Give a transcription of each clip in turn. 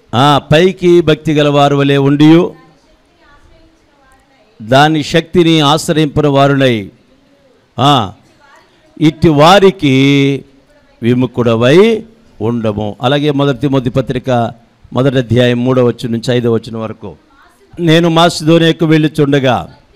ఆ, పైకి భక్తి గల వారు వలె ఉండియు దాని శక్తిని ఆశ్రయించిన వారునై ఆ, ఇట్టి వారికి విముఖుడవై ఉండము అలాగే మొదటి మొదటి పత్రిక మొదటి అధ్యాయం మూడవ వచ్చిన నుంచి ఐదవ వచ్చిన వరకు నేను మాసిధోనియకు వెళ్ళుచుండగా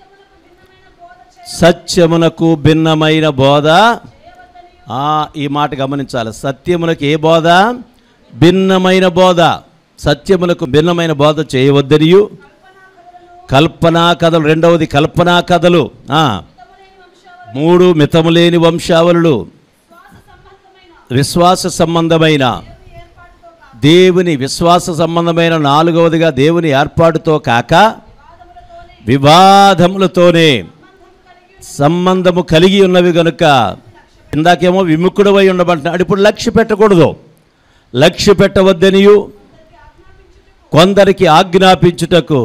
సత్యమునకు భిన్నమైన బోధ ఆ, ఈ మాట గమనించాలి సత్యమునకు ఏ బోధ భిన్నమైన బోధ సత్యమునకు భిన్నమైన బోధ చేయవద్దనియు కల్పనా కథలు రెండవది కల్పనా కథలు ఆ, మూడు మితములేని వంశావళులు విశ్వాస సంబంధమైన దేవుని విశ్వాస సంబంధమైన నాలుగవదిగా దేవుని ఏర్పాటుతో కాక వివాదములతోనే సంబంధము కలిగి ఉన్నవి గనుక ఇందాకేమో విముఖుడవై ఉండమంటున్నాడు ఇప్పుడు లక్ష్య పెట్టకూడదు లక్ష్య పెట్టవద్దనియు కొందరికి ఆజ్ఞాపించుటకు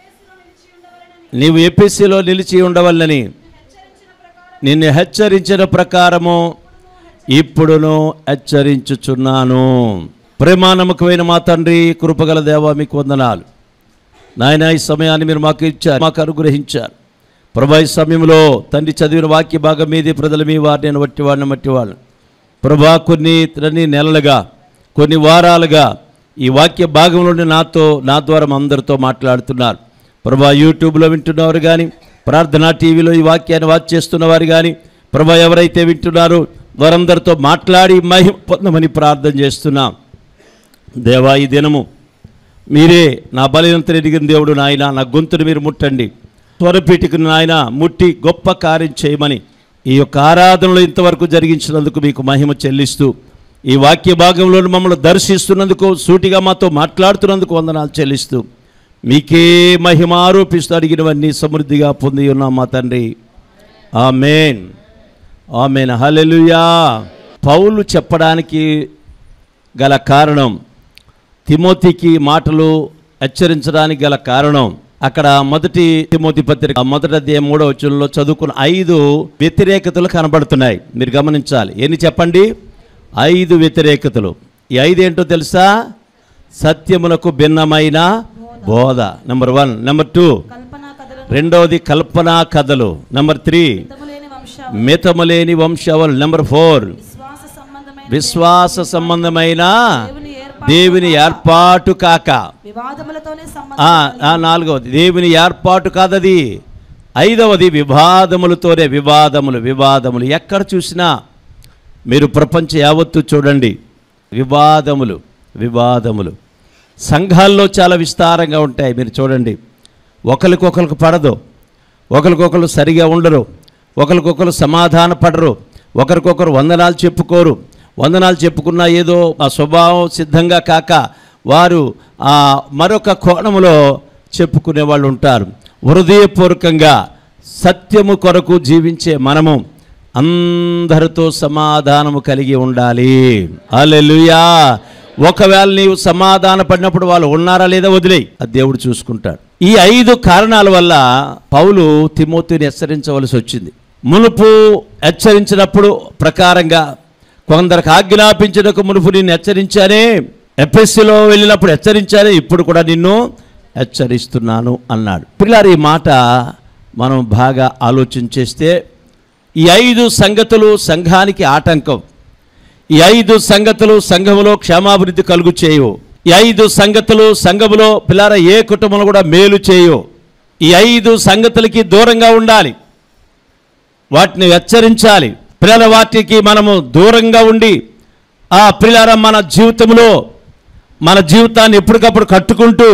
నీవు ఎపిసిలో నిలిచి ఉండవల్లని నిన్ను హెచ్చరించిన ప్రకారము ఇప్పుడును హెచ్చరించుచున్నాను ప్రేమానమ్మకమైన మా తండ్రి కృపగల దేవా మీకు వందనాలు నాయన ఈ సమయాన్ని మీరు మాకు ఇచ్చారు మాకు అనుగ్రహించారు ప్రభా ఈ సమయంలో తండ్రి చదివిన వాక్య భాగం మీది ప్రజల మీ వారు నేను వట్టి వాడిని మట్టి వాళ్ళు ప్రభా కొన్ని కొన్ని నెలలుగా కొన్ని వారాలుగా ఈ వాక్య భాగంలోని నాతో నా ద్వారా మా అందరితో మాట్లాడుతున్నారు ప్రభా యూట్యూబ్లో వింటున్నవారు కానీ ప్రార్థనా టీవీలో ఈ వాక్యాన్ని వాచ్ చేస్తున్న వారు కానీ ప్రభా ఎవరైతే వింటున్నారో వారందరితో మాట్లాడి మహిమ పొందమని ప్రార్థన చేస్తున్నాం దేవా ఈ దినము మీరే నా బలవంతులు ఎదిగిన దేవుడు నాయన నా గొంతును మీరు ముట్టండి స్వరపీఠికను నాయన ముట్టి గొప్ప కార్యం చేయమని ఈ యొక్క ఆరాధనలో ఇంతవరకు జరిగించినందుకు మీకు మహిమ చెల్లిస్తూ ఈ వాక్య భాగంలో మమ్మల్ని దర్శిస్తున్నందుకు సూటిగా మాతో మాట్లాడుతున్నందుకు వందనాలు చెల్లిస్తూ మీకే మహిమ ఆరోపిస్తూ అడిగినవన్నీ సమృద్ధిగా పొంది ఉన్నాం మా తండ్రి ఆమెన్ ఆమెన్ హల్లెలూయా పౌలు చెప్పడానికి గల కారణం తిమోతికి మాటలు హెచ్చరించడానికి గల కారణం అక్కడ మొదటి తిమోతి పత్రిక మొదటి అధ్యాయం మూడో వచనంలో చదువుకున్న ఐదు వ్యతిరేకతలు కనబడుతున్నాయి మీరు గమనించాలి ఎన్ని చెప్పండి ఐదు వ్యతిరేకతలు ఈ ఐదు ఏంటో తెలుసా సత్యమునకు భిన్నమైన బోధ నెంబర్ వన్ నెంబర్ టూ కల్పనా కథలను రెండవది కల్పనా కథలు నెంబర్ త్రీ మితములేని వంశ మితములేని వంశావళి నెంబర్ ఫోర్ విశ్వాస సంబంధమైన విశ్వాస సంబంధమైన దేవుని ఏర్పాటు దేవుని ఏర్పాటు కాక వివాదములతోనే ఆ, సంబంధం ఆ నాలుగవది దేవుని ఏర్పాటు కాదది ఐదవది వివాదములతోనే వివాదములు వివాదములు ఎక్కడ చూసినా మీరు ప్రపంచ యావత్తు చూడండి వివాదములు వివాదములు సంఘాల్లో చాలా విస్తారంగా ఉంటాయి మీరు చూడండి ఒకరికొకరికి పడదు ఒకరికొకరు సరిగా ఉండరు ఒకరికొకరు సమాధాన పడరు ఒకరికొకరు వందనాలు చెప్పుకోరు వందనాలు చెప్పుకున్నా ఏదో ఆ స్వభావం సిద్ధంగా కాక వారు ఆ మరొక కోణములో చెప్పుకునే వాళ్ళు ఉంటారు హృదయపూర్వకంగా సత్యము కొరకు జీవించే మనము అందరితో సమాధానము కలిగి ఉండాలి హల్లెలూయా ఒకవేళ నీవు సమాధాన పడినప్పుడు వాళ్ళు ఉన్నారా లేదా వదిలేయి అది దేవుడు చూసుకుంటాడు ఈ ఐదు కారణాల వల్ల పౌలు తిమోతిని హెచ్చరించవలసి వచ్చింది మునుపు హెచ్చరించినప్పుడు ప్రకారంగా కొందరికి ఆజ్ఞాపించడానికి మునుపు నిన్ను హెచ్చరించానే ఎఫ్ఎస్సిలో వెళ్ళినప్పుడు హెచ్చరించానే ఇప్పుడు కూడా నిన్ను హెచ్చరిస్తున్నాను అన్నాడు పిల్లలు ఈ మాట మనం బాగా ఆలోచన చేస్తే ఈ ఐదు సంగతులు సంఘానికి ఆటంకం ఈ ఐదు సంగతులు సంఘములో క్షేమాభివృద్ధి కలుగు చేయు ఈ ఐదు సంగతులు సంఘములో పిల్లల ఏ కుటుంబంలో కూడా మేలు చేయు ఈ ఐదు సంగతులకి దూరంగా ఉండాలి వాటిని హెచ్చరించాలి పిల్లల వాటికి మనము దూరంగా ఉండి ఆ పిల్లల మన జీవితంలో మన జీవితాన్ని ఎప్పటికప్పుడు కట్టుకుంటూ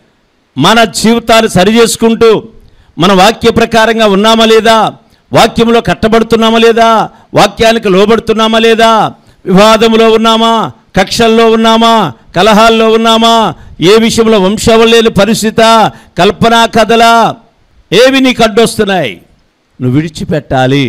మన జీవితాన్ని సరి చేసుకుంటూ మన వాక్య ప్రకారంగా ఉన్నామా లేదా వాక్యంలో కట్టబడుతున్నామా లేదా వాక్యానికి లోబడుతున్నామా లేదా వివాదములో ఉన్నామా కక్షల్లో ఉన్నామా కలహాల్లో ఉన్నామా ఏ విషయంలో వంశం లేని పరిస్థిత కల్పనా కథలా ఏవి నీకు అడ్డొస్తున్నాయి నువ్వు విడిచిపెట్టాలి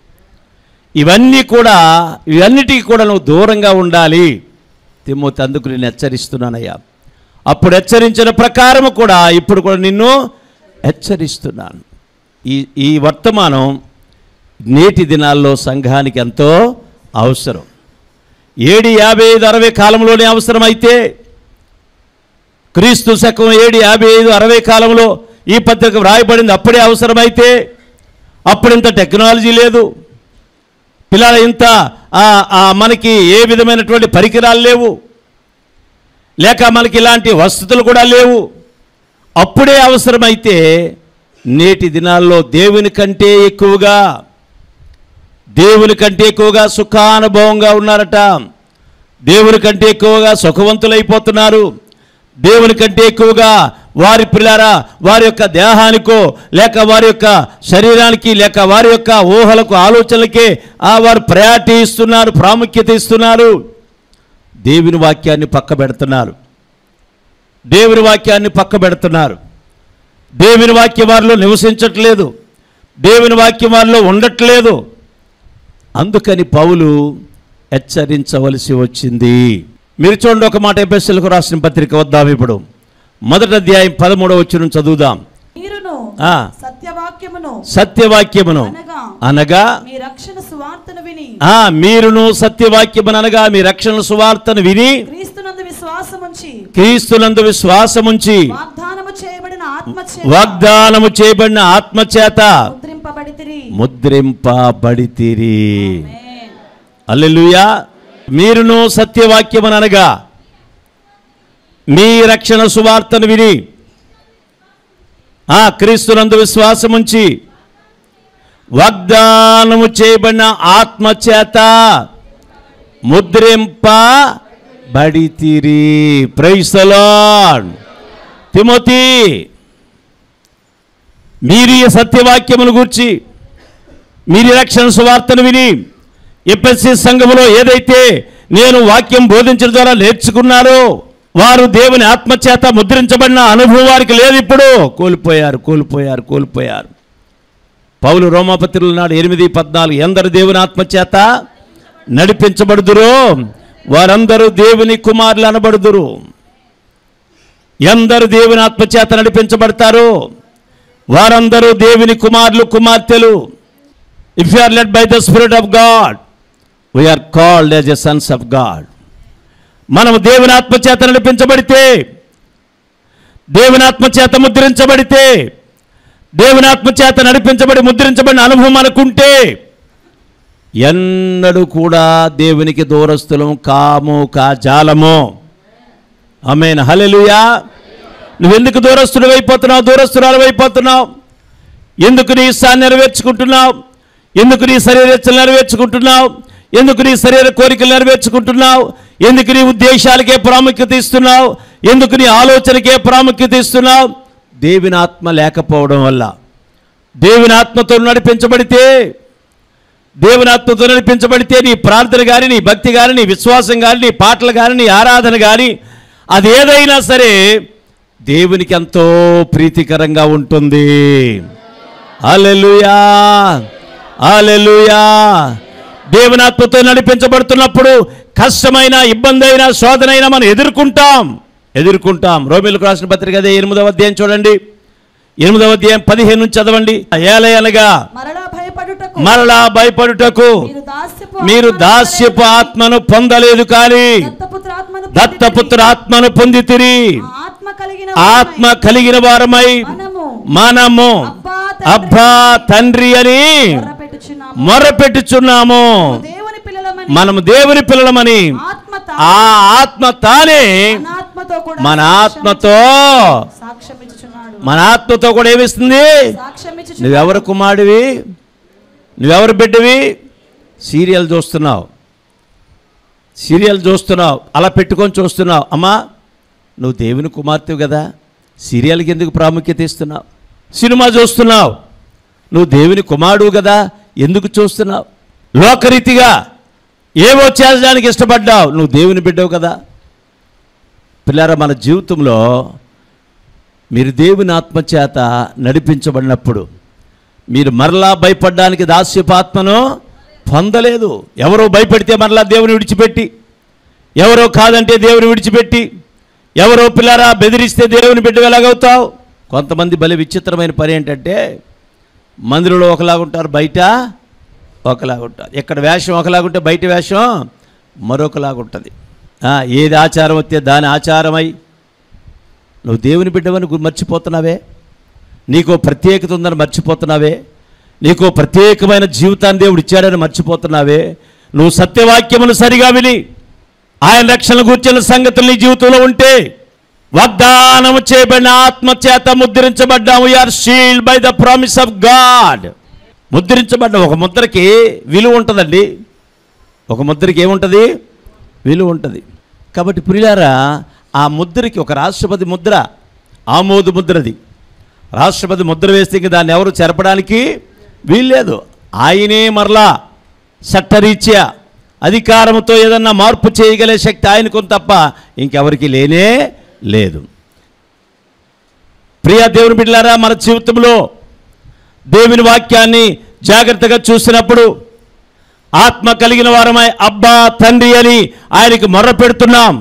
ఇవన్నీ కూడా ఇవన్నిటికీ కూడా నువ్వు దూరంగా ఉండాలి తిమ్మోతి అందుకు నేను హెచ్చరిస్తున్నానయ్యా అప్పుడు హెచ్చరించిన ప్రకారము కూడా ఇప్పుడు కూడా నిన్ను హెచ్చరిస్తున్నాను ఈ ఈ వర్తమానం నేటి దినాల్లో సంఘానికి ఎంతో అవసరం ఏడు యాభై ఐదు అరవై కాలంలోనే అవసరమైతే క్రీస్తు శకం ఏడు యాభై ఐదు అరవై కాలంలో ఈ పత్రిక వ్రాయబడింది అప్పుడే అవసరమైతే అప్పుడింత టెక్నాలజీ లేదు పిల్లల ఇంత ఆ, ఆ, మనకి ఏ విధమైనటువంటి పరికరాలు లేవు లేక మనకి ఇలాంటి వసతులు కూడా లేవు అప్పుడే అవసరమైతే నేటి దినాల్లో దేవుని కంటే ఎక్కువగా దేవుని కంటే ఎక్కువగా సుఖానుభవంగా ఉన్నారట దేవుని కంటే ఎక్కువగా సుఖవంతులైపోతున్నారు దేవుని కంటే ఎక్కువగా వారి పిల్లారా వారి యొక్క దేహానికో లేక వారి యొక్క శరీరానికి లేక వారి యొక్క ఊహలకు ఆలోచనలకే ఆ వారు ప్రయారిటీ ఇస్తున్నారు ప్రాముఖ్యత ఇస్తున్నారు దేవుని వాక్యాన్ని పక్క పెడుతున్నారు దేవుని వాక్యాన్ని పక్క పెడుతున్నారు దేవుని వాక్యం వారిలో నివసించట్లేదు దేవుని వాక్యం వారిలో ఉండట్లేదు అందుకని పౌలు హెచ్చరించవలసి వచ్చింది మీరు చూడండి ఒక మాట ఎపిఎస్ఎల్కు రాసిన పత్రిక వద్దాం ఇప్పుడు మొదటి అధ్యాయం పదమూడవ వచ్చిన చదువుదాం మీరును ఆ. సత్యవాక్యమును సత్యవాక్యమును అనగా అనగా మీ రక్షణ సువార్తను విని ఆ మీరును సత్యవాక్యమును అనగా మీ రక్షణ సువార్తను విని క్రీస్తునందు విశ్వాసముంచి క్రీస్తునందు విశ్వాసముంచి వాగ్దానము చేయబడిన ఆత్మ వాగ్దానము చేయబడిన ఆత్మచేత ముద్రింపబడితిరి ముద్రింపబడితిరి ఆమేన్. అల్లెలుయా మీరును సత్యవాక్యమును అనగా మీ రక్షణ సువార్తను విని ఆ క్రీస్తునందు విశ్వాసముంచి వాగ్దానము చేయబడిన ఆత్మచేత ముద్రింపబడితిరి ప్రైసలాన్ తిమోతి మీరు ఈ సత్యవాక్యమును గూర్చి మీరు ఈ రక్షణ సువార్తను విని ఎపిఎస్సి సంఘములో ఏదైతే నేను వాక్యం బోధించడం ద్వారా నేర్చుకున్నారో వారు దేవుని ఆత్మచేత ముద్రించబడిన అనుభవం వారికి లేదు ఇప్పుడు కోల్పోయారు కోల్పోయారు కోల్పోయారు పౌలు రోమాపత్రులు నాడు ఎనిమిది పద్నాలుగు ఎందరు దేవుని ఆత్మచేత నడిపించబడుదురో వారందరూ దేవుని కుమారులు అనబడుదురు ఎందరు దేవుని ఆత్మచేత నడిపించబడతారో వారందరూ దేవుని కుమారులు కుమార్తెలు if you are led by the spirit of God we are called as a sons of God మనము దేవుని ఆత్మచేత నడిపించబడితే దేవుని ఆత్మచేత ముద్రించబడితే దేవుని ఆత్మచేత నడిపించబడి ముద్రించబడిన అనుభవం మనకుంటే ఎన్నడూ కూడా దేవునికి దూరస్తులం కాము కాజాలము ఆమెన్ హల్లెలూయా నువ్వెందుకు దూరస్తుడు అయిపోతున్నావు దూరస్తురాలు అయిపోతున్నావు ఎందుకు నీ ఇష్టాన్ని నెరవేర్చుకుంటున్నావు ఎందుకు నీ శరీరచ్చలు నెరవేర్చుకుంటున్నావు ఎందుకు నీ శరీర కోరికలు నెరవేర్చుకుంటున్నావు ఎందుకు నీ ఉద్దేశాలకే ప్రాముఖ్యత ఇస్తున్నావు ఎందుకు నీ ఆలోచనకే ప్రాముఖ్యత ఇస్తున్నావు దేవుని ఆత్మ లేకపోవడం వల్ల దేవుని ఆత్మతో నడిపించబడితే దేవుని ఆత్మతో నడిపించబడితే నీ ప్రార్థన కానీ నీ భక్తి కానీ నీ విశ్వాసం కానీ నీ పాటలు కానీ నీ ఆరాధన కానీ అది ఏదైనా సరే దేవునికి ఎంతో ప్రీతికరంగా ఉంటుంది అలెలుయా అలెలుయా దేవుని ఆత్మతో నడిపించబడుతున్నప్పుడు కష్టమైన ఇబ్బంది అయినా శోధన అయినా మనం ఎదుర్కొంటాం ఎదుర్కొంటాం రోమిలకు రాసిన పత్రిక అదే ఎనిమిదవ అధ్యాయం చూడండి ఎనిమిదవ అధ్యాయం పదిహేను నుంచి చదవండి ఏలయనగా మరలా భయపడుటకు మరలా భయపడుటకు మీరు దాస్యపు మీరు ఆత్మను దాస్యపు పొందలేదు. ఆత్మను పొందలేదు కానీ దత్తపుత్రాత్మను దత్తపుత్ర ఆత్మను పొందితిరి పొందితిరి. ఆ ఆత్మ కలిగిన ఆత్మ కలిగిన వారమై మనము మనము అబ్బా అబ్బా తండ్రి తండ్రి అని మొర్రపెట్టుచున్నాము. మొరపెట్టుచున్నాము దేవుని పిల్లలమని మనము దేవుని పిల్లలమని ఆత్మ తా- ఆ ఆత్మ తానే మన ఆత్మతో కూడా మన ఆత్మతో సాక్ష్యం ఇచ్చుచున్నాడు మన ఆత్మతో కూడా ఏమిస్తుంది సాక్ష్యం ఇచ్చుచున్నాడు నువ్వెవరు కుమారుడివి నువ్వెవరు బిడ్డవి సీరియల్ చూస్తున్నావు సీరియల్ చూస్తున్నావు అలా పెట్టుకొని చూస్తున్నావు అమ్మా నువ్వు దేవుని కుమార్తెవు కదా సీరియల్కి ఎందుకు ప్రాముఖ్యత ఇస్తున్నావు సినిమా చూస్తున్నావు నువ్వు దేవుని కుమారుడు కదా ఎందుకు చూస్తున్నావు లోకరీతిగా ఏవో చేసడానికి ఇష్టపడ్డావు నువ్వు దేవుని బిడ్డవు కదా పిల్లరా మన జీవితంలో మీరు దేవుని ఆత్మచేత నడిపించబడినప్పుడు మీరు మరలా భయపడడానికి దాస్యపాత్మను పొందలేదు ఎవరో భయపెడితే మరలా దేవుని విడిచిపెట్టి ఎవరో కాదంటే దేవుని విడిచిపెట్టి ఎవరో పిల్లరా బెదిరిస్తే దేవుని బిడ్డ ఎలాగవుతావు కొంతమంది బలి విచిత్రమైన పని ఏంటంటే మందిరంలో ఒకలాగుంటారు బయట ఒకలాగుంటారు ఇక్కడ వేషం ఒకలాగుంటే బయట వేషం మరొకలాగుంటుంది ఆ, ఏది ఆచారం వస్తే దాని ఆచారమై నువ్వు దేవుని బిడ్డవని గు- మర్చిపోతున్నావే నీకో ప్రత్యేకత ఉందని మర్చిపోతున్నావే నీకో ప్రత్యేకమైన జీవితాన్ని దేవుడు ఇచ్చాడని మర్చిపోతున్నావే నువ్వు సత్యవాక్యమును సరిగా విని ఆయన రక్షణ కూర్చున్న సంగతులు నీ జీవితంలో ఉంటే వాగ్దానము చేయబడిన ఆత్మ చేత ముద్రించబడ్డాము are sealed by the promise of God ముద్రించబడ్డ ఒక ముద్రకి విలువ ఉంటుందండి ఒక ముద్రకి ఏముంటుంది విలువ ఉంటుంది కాబట్టి ప్రియులారా ఆ ముద్రకి ఒక రాష్ట్రపతి ముద్ర ఆమోదు ముద్రది రాష్ట్రపతి ముద్ర వేస్తే ఇంక దాన్ని ఎవరు చెరపడానికి వీల్లేదు ఆయనే మరలా చట్టరీత్యా అధికారంతో ఏదన్నా మార్పు చేయగలే శక్తి ఆయనకు ఉంది తప్ప ఇంకెవరికి లేనే లేదు ప్రియా దేవుని బిడ్డలారా మన జీవితంలో దేవుని వాక్యాన్ని జాగ్రత్తగా చూసినప్పుడు ఆత్మ కలిగిన వారమై అబ్బా తండ్రి అని ఆయనకి మొర్ర పెడుతున్నాం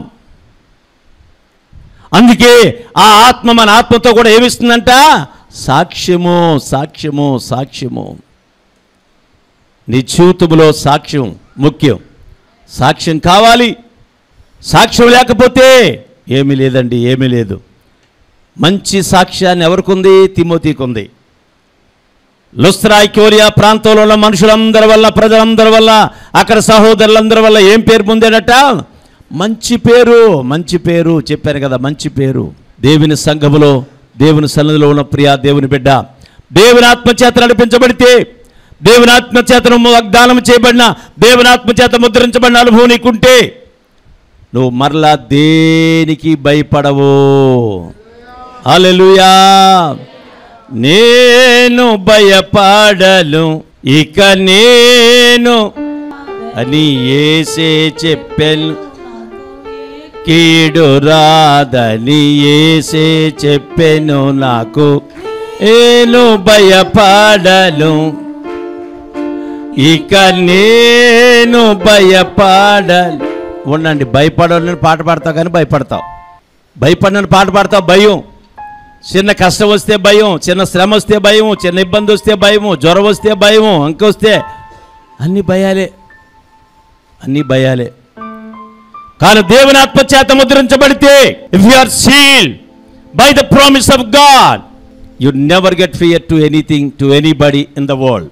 అందుకే ఆ ఆత్మ మన ఆత్మతో కూడా ఏమిస్తుందంట సాక్ష్యము సాక్ష్యము సాక్ష్యము నీ జీవితంలో సాక్ష్యం ముఖ్యం సాక్ష్యం కావాలి సాక్ష్యం లేకపోతే ఏమీ లేదండి ఏమీ లేదు మంచి సాక్ష్యాన్ని ఎవరికి ఉంది తిమోతికి ఉంది లుస్త్రాయ్ కోరియా ప్రాంతంలో ఉన్న మనుషులందరి వల్ల ప్రజలందరి వల్ల అక్కడ సహోదరులందరి వల్ల ఏం పేరు పొందాడట మంచి పేరు మంచి పేరు చెప్పాను కదా మంచి పేరు దేవుని సంఘములో దేవుని సన్నిధిలో ఉన్న ప్రియా దేవుని బిడ్డ దేవుని ఆత్మచేత నడిపించబడితే దేవుని ఆత్మచేతను వాగ్దానం చేయబడిన దేవుని ఆత్మచేత ముద్రించబడిన అనుభవం నీకుంటే నువ్వు మరలా దేనికి భయపడవు హల్లెలూయా నేను భయపడను ఇక నేను అని ఏసే చెప్పాను కీడు రాదని ఏసే చెప్పెను నాకు నేను భయపడను ఇక నేను భయపడను ఉండండి భయపడాలని పాట పాడతావు కానీ భయపడతావు భయపడినని పాట పాడతావు భయం చిన్న కష్టం వస్తే భయం చిన్న శ్రమ వస్తే భయం చిన్న ఇబ్బంది వస్తే భయము జ్వరం వస్తే భయము అంక వస్తే అన్ని భయాలే అన్ని భయాలే కానీ దేవుని ఆత్మచేత ముద్రించబడితే if you are sealed by the promise of God you never get fear to anything to anybody in the world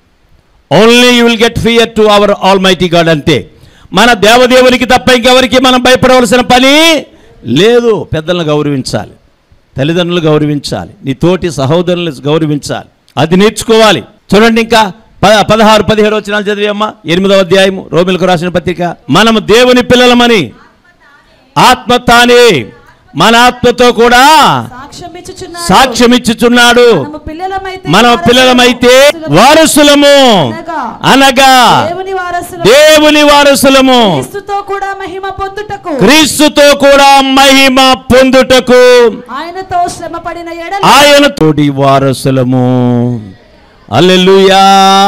only you will get fear to our almighty God అంతే మన దేవదేవునికి తప్ప ఇంకెవరికి మనం భయపడవలసిన పని లేదు పెద్దలను గౌరవించాలి తల్లిదండ్రులు గౌరవించాలి నీ తోటి సహోదరులను గౌరవించాలి అది నేర్చుకోవాలి చూడండి ఇంకా పద పదహారు పదిహేడు వచ్చినాలు చదివమ్మా ఎనిమిదవ అధ్యాయము రోమిలకు రాసిన పత్రిక మనము దేవుని పిల్లలమని ఆత్మ తానే మన ఆత్మతో కూడా సాక్ష్యం ఇచ్చుచున్నాడు సాక్ష్యం ఇచ్చుచున్నాడు మనము పిల్లలమైతే మనం పిల్లలమైతే వారసులము అనగా దేవుని వారసులు దేవుని వారసులము క్రీస్తుతో కూడా మహిమ పొందుటకు క్రీస్తుతో కూడా మహిమ పొందుటకు ఆయనతో శ్రమ పడిన ఎడల ఆయన తోటి వారసులము అల్లెలుయా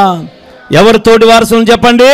ఎవరు తోటి వారసులు చెప్పండి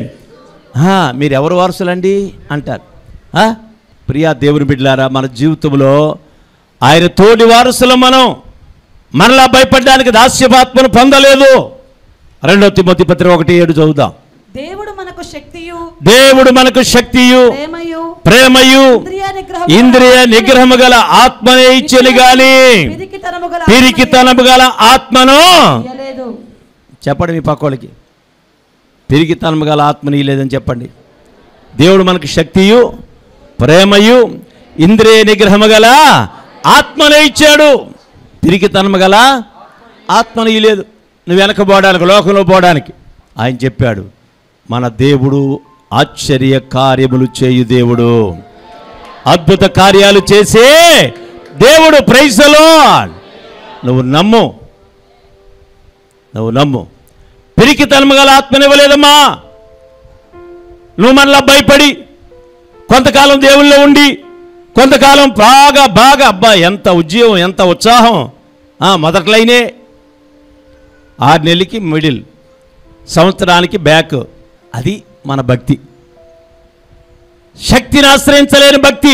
ఆ, మీరు ఎవరు వారసులండి అంటారు ఆ? ప్రియా దేవుని బిడ్డలారా మన జీవితంలో ఆయన తోటి వారసులం మనం మనలా భయపడడానికి దాస్యపాత్మను పొందలేదు రెండో తిమ్మతి పత్రిక ఒకటి ఏడు చదువుదాం దేవుడు మనకు శక్తియు దేవుడు మనకు శక్తియు ప్రేమయు ప్రేమయు ఇంద్రియ నిగ్రహం ఇంద్రియ నిగ్రహము గల ఆత్మనే ఇచ్చను గాని పిరికితనము గల పిరికితనము గల ఆత్మను ఇయ్యలేదు చెప్పండి మీ పక్కోళ్ళకి పిరికితనము గల ఆత్మని లేదని చెప్పండి దేవుడు మనకు శక్తియు ప్రేమయు ఇంద్రియ నిగ్రహము గల ఆత్మనే ఇచ్చాడు పిరికితనము గల ఆత్మని లేదు నువ్వు వెనక పోవడానికి లోకంలో పోవడానికి ఆయన చెప్పాడు మన దేవుడు ఆశ్చర్య కార్యములు చేయు దేవుడు అద్భుత కార్యాలు చేసే దేవుడు ప్రైజలో నువ్వు నమ్ము నువ్వు నమ్ము పిరికితనము గల ఆత్మనివ్వలేదమ్మా నువ్వు మనలా భయపడి కొంతకాలం దేవుల్లో ఉండి కొంతకాలం బాగా బాగా అబ్బా ఎంత ఉద్యోగం ఎంత ఉత్సాహం ఆ, మొదట్లైనే ఆరు నెలలకి మిడిల్ సంవత్సరానికి బ్యాక్ అది మన భక్తి శక్తిని ఆశ్రయించలేని భక్తి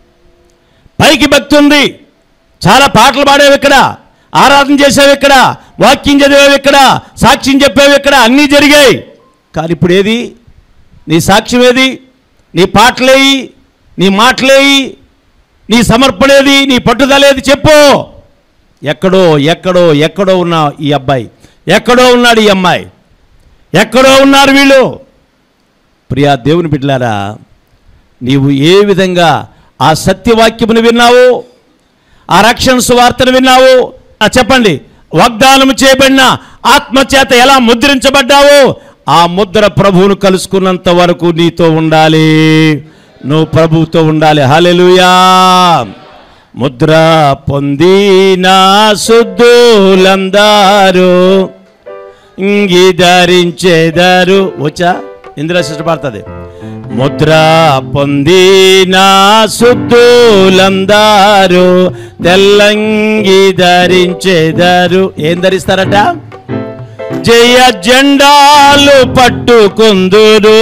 పైకి భక్తి ఉంది చాలా పాటలు పాడేవి ఇక్కడ ఆరాధన చేసేవి ఇక్కడ వాక్యం చదివేవి ఇక్కడ సాక్ష్యం చెప్పేవి ఇక్కడ అన్నీ జరిగాయి కానీ ఇప్పుడు ఏది నీ సాక్ష్యం ఏది నీ పాటలేయి నీ మాటలేయి నీ సమర్పణేది నీ పట్టుదలేది చెప్పు ఎక్కడో ఎక్కడో ఎక్కడో ఉన్న ఈ అబ్బాయి ఎక్కడో ఉన్నాడు ఈ అమ్మాయి ఎక్కడో ఉన్నారు వీళ్ళు ప్రియా దేవుని బిడ్డలారా నీవు ఏ విధంగా ఆ సత్యవాక్యమును విన్నావు ఆ రక్షణ సువార్తను విన్నావు ఆ చెప్పండి వాగ్దానం చేయబడిన ఆత్మచేత ఎలా ముద్రించబడ్డావు ఆ ముద్ర ప్రభువును కలుసుకున్నంత వరకు నీతో ఉండాలి నువ్వు ప్రభువుతో ఉండాలి హల్లెలూయా ముద్ర పొందిన శుద్ధులందారు ఇంగి ధరించేదారు వచ్చా ఇందులో సిద్ధపడుతుంది ముద్ర పొందిన శుద్ధులందారు తెల్లంగి ధరించేదారు ఏం ధరిస్తారట జయ జెండాలు పట్టుకుందురు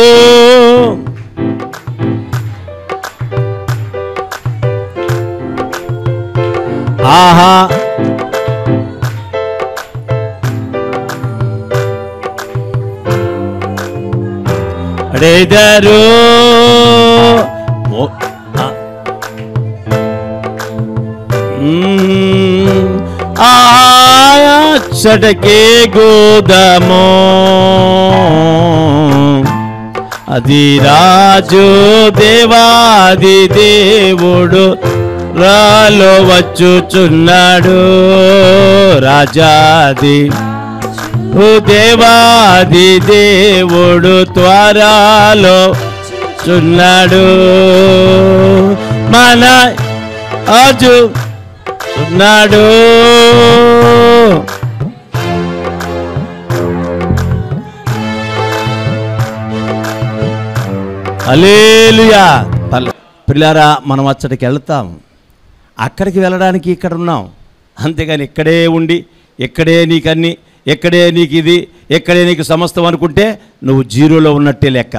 ఆహా అడేదారు ఓ- ఆ. మ్మ్. ఆయా చటకే గోదమో అది రాజు దేవాది దేవుడు రాలో వచ్చుచున్నాడు రాజాది ఓ దేవాది దేవుడు త్వరలో చున్నాడు మన అజు చున్నాడు అలేలుయా పిల్లారా మనం అచ్చడికి వెళ్తాం అక్కడికి వెళ్ళడానికి ఇక్కడ ఉన్నాం అంతేగాని ఇక్కడే ఉండి ఇక్కడే నీకన్నీ ఎక్కడే నీకు ఇది ఎక్కడే నీకు సమస్తం అనుకుంటే నువ్వు జీరోలో ఉన్నట్టే లెక్క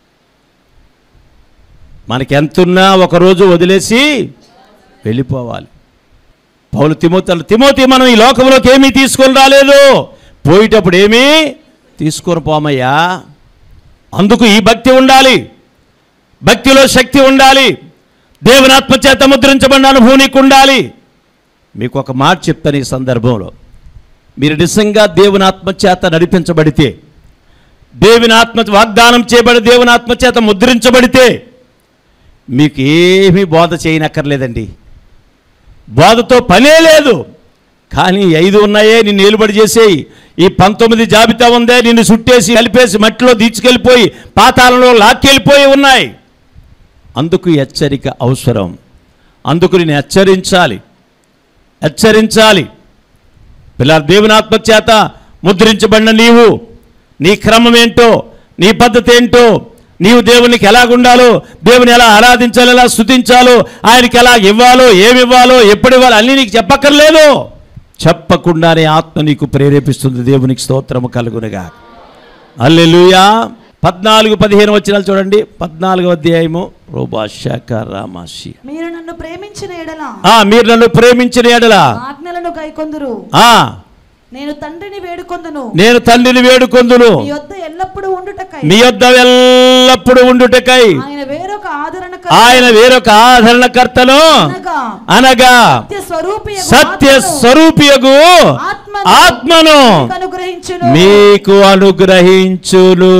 మనకి ఎంతున్నా ఒకరోజు వదిలేసి వెళ్ళిపోవాలి పౌలు తిమోతలు తిమోతి మనం ఈ లోకంలోకి ఏమీ తీసుకొని రాలేదు పోయేటప్పుడు ఏమీ తీసుకొని పోమయ్యా అందుకు ఈ భక్తి ఉండాలి భక్తిలో శక్తి ఉండాలి దేవుని ఆత్మచేత ముద్రించబడిన అనుభవం నీకు ఉండాలి మీకు ఒక మాట చెప్తాను ఈ సందర్భంలో మీరు నిజంగా దేవుని ఆత్మచేత నడిపించబడితే దేవుని ఆత్మ వాగ్దానం చేయబడి దేవుని ఆత్మచేత ముద్రించబడితే మీకు ఏమీ బోధ చేయనక్కర్లేదండి బోధతో పనే లేదు కానీ ఈ ఐదు ఉన్నాయే నిన్ను నిలబడి చేసేయి ఈ పంతొమ్మిది జాబితా ఉందే నిన్ను చుట్టేసి కలిపేసి మట్టిలో దీచుకెళ్ళిపోయి పాతాళంలో లాక్కెళ్ళిపోయి ఉన్నాయి అందుకు హెచ్చరిక అవసరం అందుకు నేను హెచ్చరించాలి హెచ్చరించాలి పిల్లల దేవుని ఆత్మ చేత ముద్రించబడిన నీవు నీ క్రమం ఏంటో నీ పద్ధతి ఏంటో నీవు దేవునికి ఎలాగుండాలో దేవుని ఎలా ఆరాధించాలో ఎలా స్థుతించాలో ఆయనకి ఎలా ఇవ్వాలో ఏమి ఇవ్వాలో ఎప్పుడు ఇవ్వాలో అన్నీ నీకు చెప్పక్కర్లేదు చెప్పకుండానే ఆత్మ నీకు ప్రేరేపిస్తుంది దేవునికి స్తోత్రము కలుగునగా అల్లెలుయా పద్నాలుగు పదిహేను వచ్చినాలు చూడండి పద్నాలుగు అధ్యాయము రోబాషాక రామాషి మీరు నన్ను ప్రేమించిన ఎడల ఆ మీరు నన్ను ప్రేమించిన ఎడలా ఆజ్ఞలను గైకొందురు ఆ నేను తండ్రిని వేడుకొందును నేను తండ్రిని వేడుకొందును మీ యొద్ద ఎల్లప్పుడూ ఉండుటకై మీ యొద్ద ఎల్లప్పుడు ఉండుటకై ఆయన వేరొక ఆదరణ ఆయన వేరొక ఆదరణకర్తను అనగా అనగా సత్య స్వరూపి సత్య స్వరూపియగు ఆత్మను ఆత్మను మీకు అనుగ్రహించును మీకు అనుగ్రహించును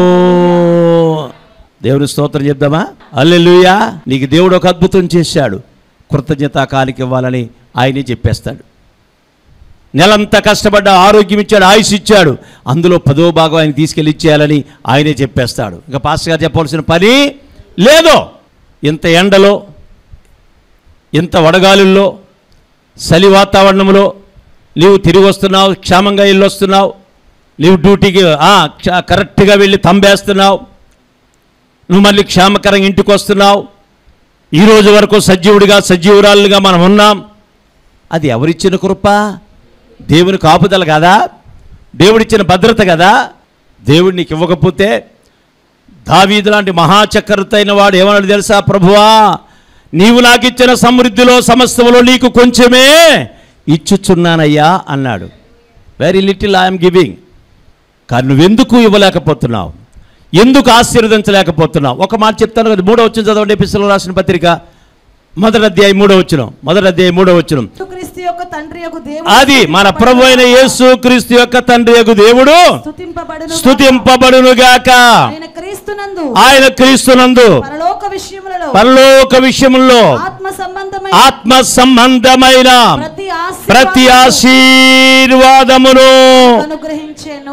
దేవుని స్తోత్రం చెప్దామా అల్లెలుయా నీకు దేవుడు ఒక అద్భుతం చేశాడు కృతజ్ఞత కానికి ఇవ్వాలని ఆయనే చెప్పేస్తాడు నెలంతా కష్టపడ్డ ఆరోగ్యం ఇచ్చాడు ఆయుష్ ఇచ్చాడు అందులో పదో భాగం ఆయన తీసుకెళ్ళి ఇచ్చేయాలని ఆయనే చెప్పేస్తాడు ఇంకా పాస్టర్ గారు చెప్పవలసిన పని లేదు ఇంత ఎండలో ఇంత వడగాలుల్లో చలి వాతావరణంలో నీవు తిరిగి వస్తున్నావు క్షేమంగా ఇల్లు వస్తున్నావు నీవు డ్యూటీకి ఆ, క్ష- కరెక్ట్గా వెళ్ళి తంబేస్తున్నావు నువ్వు మళ్ళీ క్షేమకరంగా ఇంటికి వస్తున్నావు ఈ రోజు వరకు సజీవుడిగా సజీవురాలుగా మనం ఉన్నాం అది ఎవరిచ్చిన కృప దేవుని కాపుదల కదా దేవుడిచ్చిన భద్రత కదా దేవుడు నీకు ఇవ్వకపోతే దావీదు లాంటి మహాచక్రత అయిన వాడు ఏమన్నాడు తెలుసా ప్రభువా నీవు నాకు ఇచ్చిన సమృద్ధిలో సమస్తములో నీకు కొంచెమే ఇచ్చుచున్నానయ్యా అన్నాడు వెరీ లిటిల్ ఐఎమ్ గివింగ్ కానీ నువ్వెందుకు ఇవ్వలేకపోతున్నావు ఎందుకు ఆశీర్వదించలేకపోతున్నావు ఒక మాట చెప్తాను కదా మూడో వచ్చిన చదవండి ఎపిసోడ్ రాసిన పత్రిక మొదటి అధ్యాయం మూడో వచ్చిన మొదటి అధ్యాయం మూడో వచ్చిన క్రీస్తు యొక్క తండ్రి యొక్క దేవుడు అది మన ప్రభు అయిన యేసు క్రీస్తు యొక్క తండ్రి యొక్క దేవుడు స్తుతింపబడును స్తుతింపబడునుగాక ఆయన క్రీస్తునందు ఆయన క్రీస్తునందు పరలోక విషయములలో పరలోక విషయముల్లో ఆత్మ సంబంధమైన ఆత్మ సంబంధమైన ప్రతి ప్రతి ఆశీర్వాదమును అనుగ్రహించాను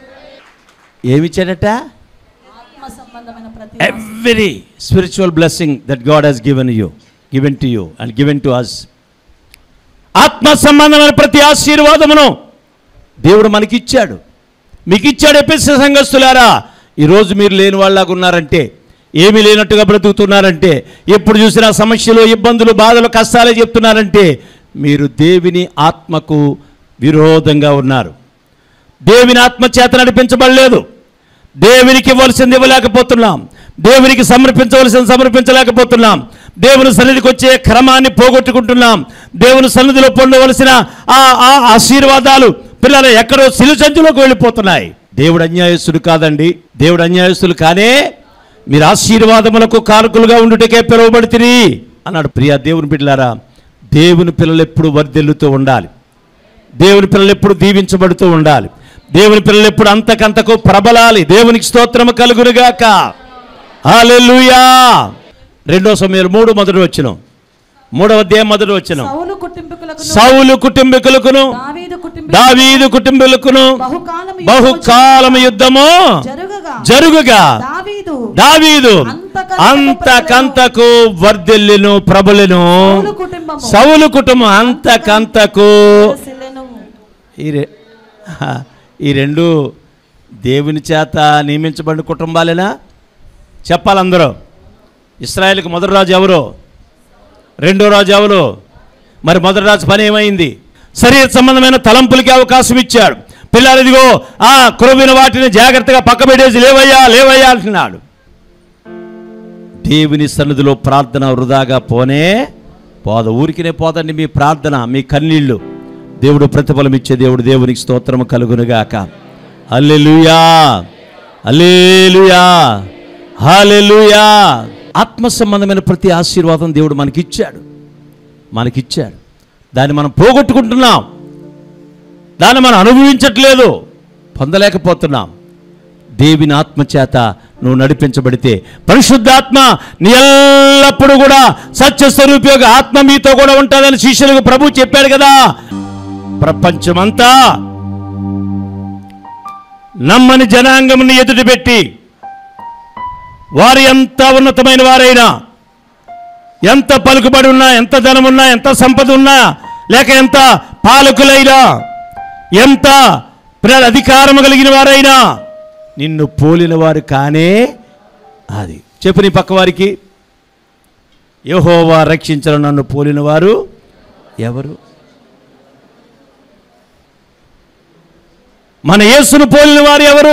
ఏమిచ్చాడట ఆత్మ సంబంధమైన ప్రతి every spiritual blessing that God he's given you given to you and given to us ఆత్మ సంబంధమైన ప్రతి ఆశీర్వాదమును దేవుడు మనకి ఇచ్చాడు మీకు ఇచ్చాడు ఎపిసి సంఘస్థులారా ఈరోజు మీరు లేని వాళ్ళగా ఉన్నారంటే ఏమీ లేనట్టుగా బ్రతుకుతున్నారంటే ఎప్పుడు చూసినా సమస్యలు ఇబ్బందులు బాధలు కష్టాలే చెప్తున్నారంటే మీరు దేవుని ఆత్మకు విరోధంగా ఉన్నారు దేవుని ఆత్మ చేత నడిపించబడలేదు దేవునికి ఇవ్వాల్సింది ఇవ్వలేకపోతున్నాం దేవునికి సమర్పించవలసింది సమర్పించలేకపోతున్నాం దేవుని సన్నిధికి వచ్చే క్రమాన్ని పోగొట్టుకుంటున్నాం దేవుని సన్నిధిలో పొందవలసిన ఆ ఆ ఆశీర్వాదాలు పిల్లలు ఎక్కడో సిలుచంచులోకి వెళ్ళిపోతున్నాయి దేవుడు అన్యాయస్తుడు కాదండి దేవుడు అన్యాయస్తులు కానే మీరు ఆశీర్వాదములకు కారకులుగా ఉండుటకే పిలువబడితిరి అన్నాడు ప్రియా దేవుని బిడ్డలారా దేవుని పిల్లలు ఎప్పుడు వర్ధిల్లుతూ ఉండాలి దేవుని పిల్లలు ఎప్పుడు దీవించబడుతూ ఉండాలి దేవుని పిల్లలు ఎప్పుడు అంతకంతకు ప్రబలాలి దేవునికి స్తోత్రము కలుగురుగాక హల్లెలూయా రెండో సమయంలో మూడు మొదటి వచ్చిన మూడవ అధ్యాయం మొదటి వచ్చిన సౌలు కుటుంబీకులకు సౌలు కుటుంబికులకును దావీదు కుటుంబీ దావీదు కుటుంబీకులకును బహుకాలం బహుకాలం యుద్ధము జరుగగా జరుగుగా దావీదు దావీదు అంతకంతకు అంతకంతకు వర్ధిల్లును ప్రబలును సౌలు కుటుంబము సౌలు కుటుంబం అంతకంతకు సిల్లెను. ఈ రె హా, ఈ రెండు దేవుని చేత నియమించబడిన కుటుంబాలేనా చెప్పాలందరూ ఇస్రాయేల్కి మొదటి రాజు ఎవరు రెండో రాజు ఎవరు మరి మొదటి రాజు పని ఏమైంది శరీర సంబంధమైన తలంపులకి అవకాశం ఇచ్చాడు పిల్లలు ఇదిగో ఆ కురవిన వాటిని జాగ్రత్తగా పక్కబెట్టేసి లేవయ్యా లేవయ్యా అంటున్నాడు దేవుని సన్నిధిలో ప్రార్థన వృధాగా పోనే పోద ఊరికినే పోదండి మీ ప్రార్థన మీ కన్నీళ్ళు దేవుడు ప్రతిఫలం ఇచ్చే దేవుడు దేవునికి స్తోత్రము కలుగునుగాక అల్లెలుయా అల్లేలుయా హాలెలుయా ఆత్మ సంబంధమైన ప్రతి ఆశీర్వాదం దేవుడు మనకిచ్చాడు మనకిచ్చాడు దాన్ని మనం పోగొట్టుకుంటున్నాం దాన్ని మనం అనుభవించట్లేదు పొందలేకపోతున్నాం దేవుని ఆత్మ చేత నువ్వు నడిపించబడితే పరిశుద్ధాత్మ నీ ఎల్లప్పుడూ కూడా సత్యస్వరూపయోగ ఆత్మ మీతో కూడా ఉంటుందని శిష్యులకు ప్రభు చెప్పాడు కదా ప్రపంచమంతా నమ్మని జనాంగముని ఎదుటి పెట్టి వారు ఎంత ఉన్నతమైన వారైనా ఎంత పలుకుబడి ఉన్నా ఎంత ధనం ఉన్నా ఎంత సంపద ఉన్నా లేక ఎంత పాలకులైనా ఎంత ప్ర- అధికారము కలిగిన వారైనా నిన్ను పోలిన వారు కానే అది చెప్పు నీ పక్క వారికి యెహోవా రక్షించను నన్ను పోలిన వారు ఎవరు మన యేసును పోలిన వారు ఎవరు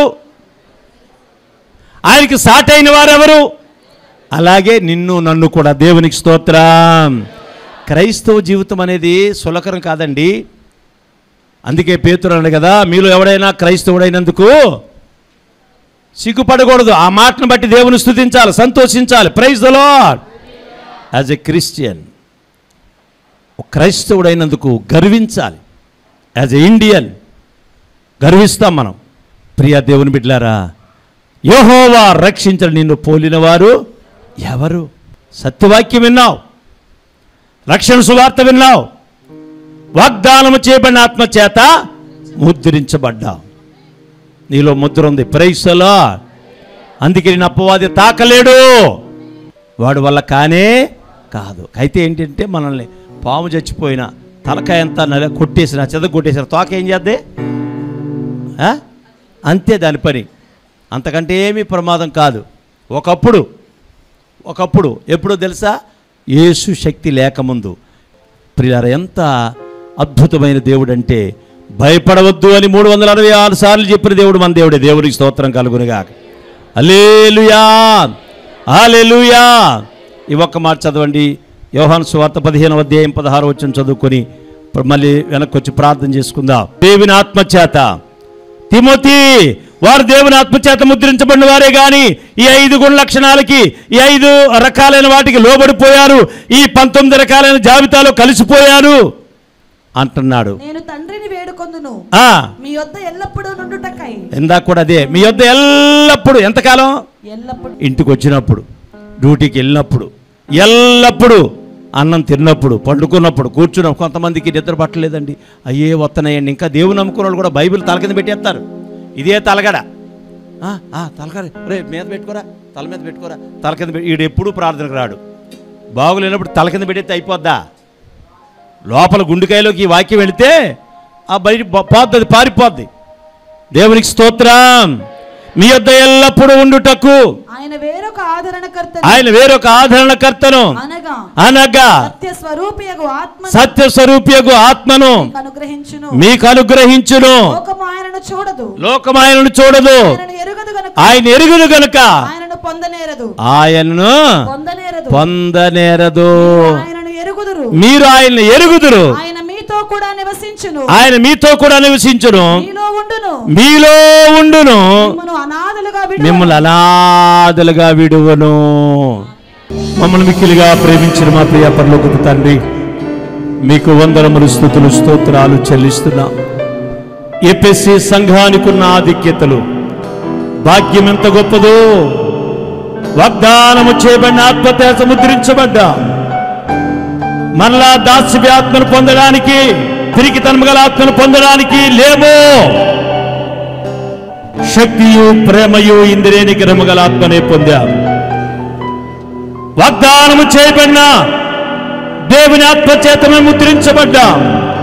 ఆయనకి సాటైన వారెవరు అలాగే నిన్ను నన్ను కూడా దేవునికి స్తోత్రం క్రైస్తవ జీవితం అనేది సులకరం కాదండి అందుకే పేతురు అన్నాడు కదా మీలో ఎవడైనా క్రైస్తవుడైనందుకు సిగ్గుపడకూడదు ఆ మాటను బట్టి దేవుని స్తుతించాలి సంతోషించాలి praise the Lord as a Christian ఒక క్రైస్తవుడైనందుకు గర్వించాలి యాజ్ ఎ ఇండియన్ గర్విస్తాం మనం ప్రియా దేవుని బిడ్లారా యెహోవా రక్షించని నిన్ను పోలిన వారు ఎవరు సత్యవాక్యం విన్నావు రక్షణ సువార్త విన్నావు వాగ్దానము చేయబడిన ఆత్మ చేత ముద్రించబడ్డావు నీలో ముద్ర ఉంది ప్రైసలా అందుకే నేను అప్పవాది తాకలేడు వాడు వల్ల కానే కాదు అయితే ఏంటంటే మనల్ని పాము చచ్చిపోయిన తలకాయ అంతా నల కొట్టేసిన చెద కొట్టేసిన తోక ఏం చేద్దే ఆ? అంతే దాని పని అంతకంటే ఏమీ ప్రమాదం కాదు ఒకప్పుడు ఒకప్పుడు ఎప్పుడో తెలుసా యేసు శక్తి లేకముందు ప్రియార ఎంత అద్భుతమైన దేవుడు అంటే భయపడవద్దు అని మూడు వందల అరవై ఆరు సార్లు చెప్పిన దేవుడు మన దేవుడే దేవుడికి స్తోత్రం కలుగునుగా అలేలుయా అలెలుయా ఈ ఒక్క మాట చదవండి యోహాను సువార్త పదిహేను అధ్యాయం పదహారు వచ్చిన చదువుకొని ఇప్పుడు మళ్ళీ వెనక్కి వచ్చి ప్రార్థన చేసుకుందాం దేవుని ఆత్మ చేత తిమోతి వారు దేవుని ఆత్మచేత ముద్రించబడిన వారే గాని ఈ ఐదు గుణ లక్షణాలకి ఈ ఐదు రకాలైన వాటికి లోబడిపోయారు ఈ పంతొమ్మిది రకాలైన జాబితాలో కలిసిపోయారు అంటున్నాడు నేను తండ్రిని వేడుకొందును ఆ మీ యొద్ద ఎల్లప్పుడూ నుండుటకై ఇందాక కూడా అదే మీ యొద్ద ఎల్లప్పుడూ ఎంతకాలం ఎల్లప్పుడు ఇంటికి వచ్చినప్పుడు డ్యూటీకి వెళ్ళినప్పుడు ఎల్లప్పుడూ అన్నం తిన్నప్పుడు పండుకున్నప్పుడు కూర్చున్న కొంతమందికి నిద్ర పట్టలేదండి అయ్యే వస్తున్నాయండి ఇంకా దేవుని నమ్ముకున్న వాళ్ళు కూడా బైబిల్ తల కింద పెట్టేస్తారు ఇదే తలగడ ఆ, ఆ, తలగడ రే మీద పెట్టుకోరా తల మీద పెట్టుకోరా తల కింద పెట్టి ఈడు ఎప్పుడూ ప్రార్థనకు రాడు బాగులేనప్పుడు తల కింద పెట్టేస్తే అయిపోద్దా లోపల గుండెకాయలోకి ఈ వాక్యం వెళితే ఆ బయట పో- పోద్ది అది పారిపోద్ది దేవునికి స్తోత్రం మీ యొద్ద ఎల్లప్పుడూ ఉండుటకు ఆయన వేరొక ఆదరణకర్త ఆయన వేరొక ఆదరణకర్తను అనగా అనగా సత్య స్వరూపియగు ఆత్మ సత్య స్వరూపియగు ఆత్మను అనుగ్రహించును మీకు అనుగ్రహించును లోకము ఆయనను చూడదు లోకం ఆయనను చూడదు ఆయనను ఎరుగదు గనుక ఆయన ఎరుగును గనుక ఆయనను పొందనేరదు ఆయనను పొందనేరదు పొందనేరదు ఆయనను ఎరుగుదురు మీరు ఆయన్ని ఎరుగుదురు ఆయన మీతో కూడా నివసించును ఆయన మీతో కూడా నివసించును మీలో ఉండును మీలో ఉండును మిమ్మను అనాథలుగా విడువను. మిమ్మల్ని అనాథలుగా విడువను మమ్మల్ని మిక్కిలిగా ప్రేమించిన మా ప్రియ పరలోకపు తండ్రి మీకు వందనములు స్థుతులు స్తోత్రాలు చెల్లిస్తున్నాం ఎపిసి సంఘానికి ఉన్న ఆధిక్యతలు భాగ్యం ఎంత గొప్పదో వాగ్దానము చేయబడిన ఆత్మతేజ ముద్రించబడ్డా మనలా దాస్య ఆత్మను పొందడానికి తిరిగి తనమగల ఆత్మను పొందడానికి లేమో శక్తియు ప్రేమయు ఇంద్రియ నిగ్రహము గల ఆత్మనే పొందాం వాగ్దానము చేయబడిన దేవుని ఆత్మ చేతమే ముద్రించబడ్డాం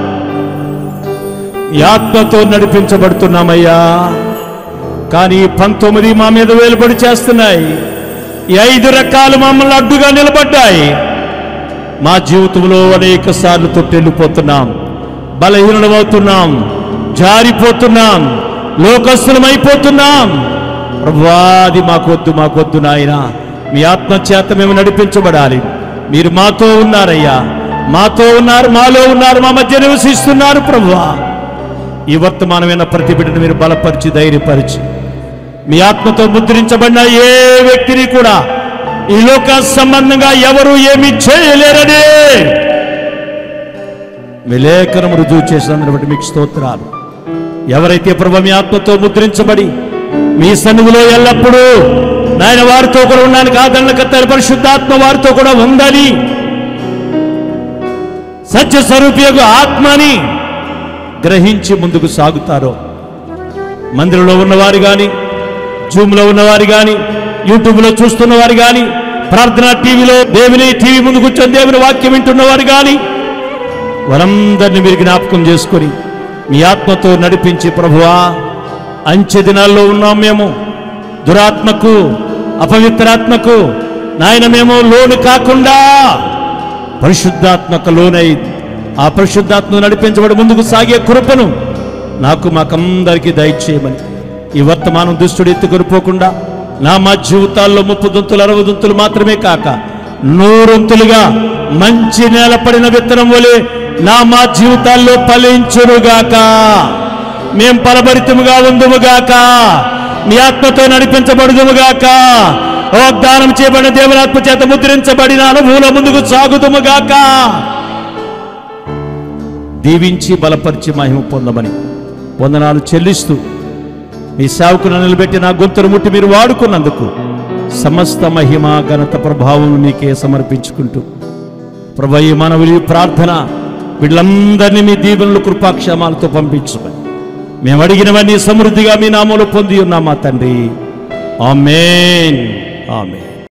ఈ ఆత్మతో నడిపించబడుతున్నామయ్యా కానీ ఈ పంతొమ్మిది మా మీద వేలుబడి చేస్తున్నాయి ఈ ఐదు రకాలు మమ్మల్ని అడ్డుగా నిలబడ్డాయి మా జీవితంలో అనేక సార్లు తొట్టెళ్ళిపోతున్నాం బలహీనమవుతున్నాం జారిపోతున్నాం లోకస్తులమైపోతున్నాం ప్రభువా అది మాకొద్దు మాకొద్దు నాయన మీ ఆత్మ చేత మేము నడిపించబడాలి మీరు మాతో ఉన్నారయ్యా మాతో ఉన్నారు మాలో ఉన్నారు మా మధ్య నివసిస్తున్నారు ప్రభువా ఈ వర్తమానమైన ప్రతి బిడ్డను మీరు బలపరిచి ధైర్యపరిచి మీ ఆత్మతో ముద్రించబడిన ఏ వ్యక్తిని కూడా ఈ లోక సంబంధంగా ఎవరు ఏమి చేయలేరని మీ లేఖనం రుజువు చేసినందుని బట్టి మీకు స్తోత్రాలు ఎవరైతే ప్రభు మీ ఆత్మతో ముద్రించబడి మీ సన్నిధిలో ఎల్లప్పుడూ నాయన వారితో కూడా ఉండడానికి ఆదరణకర్త పరిశుద్ధాత్మ వారితో కూడా ఉందని సత్య స్వరూపియకు ఆత్మని గ్రహించి ముందుకు సాగుతారో మందిరంలో ఉన్నవారు కానీ జూమ్లో ఉన్నవారు కానీ యూట్యూబ్లో చూస్తున్నవారు కానీ ప్రార్థన టీవీలో దేవుని టీవీ ముందు కూర్చొని దేవుని వాక్యం వింటున్నవారు కానీ వారందరినీ మీరు జ్ఞాపకం చేసుకొని మీ ఆత్మతో నడిపించి ప్రభువా అంచె దినాల్లో ఉన్నాం మేము దురాత్మకు అపవిత్రాత్మకు నాయన మేము లోను కాకుండా పరిశుద్ధాత్మక లోనై ఆ పరిశుద్ధాత్మ నడిపించబడి ముందుకు సాగే కృపను నాకు మాకందరికీ దయచేయమని ఈ వర్తమానం దుష్టుడు ఎత్తుకొనిపోకుండా నా మా జీవితాల్లో ముప్పు దుంతులు అరవై దుంతులు మాత్రమే కాక నూరొంతులుగా మంచి నేలపడిన విత్తనం వలె నా మా జీవితాల్లో ఫలించునుగాక మేం ఫలభరితముగా ఉందుముగాక మీ ఆత్మతో నడిపించబడుదుముగాక వాగ్దానం చేయబడిన దేవునాత్మ చేత ముద్రించబడిన అనుభూల ముందుకు సాగుదుముగాక దీవించి బలపరిచి మహిమ పొందమని వందనాలు చెల్లిస్తూ మీ సేవకును నిలబెట్టి నా గొంతును ముట్టి మీరు వాడుకున్నందుకు సమస్త మహిమ ఘనత ప్రభావం మీకే సమర్పించుకుంటూ ప్రభు ఈ మనవులి ప్రార్థన వీళ్ళందరినీ మీ దీవెనలు కృపాక్షేమాలతో పంపించమని మేము అడిగినవన్నీ సమృద్ధిగా మీ నామంలో పొంది ఉన్నామా తండ్రి ఆమెన్ ఆమెన్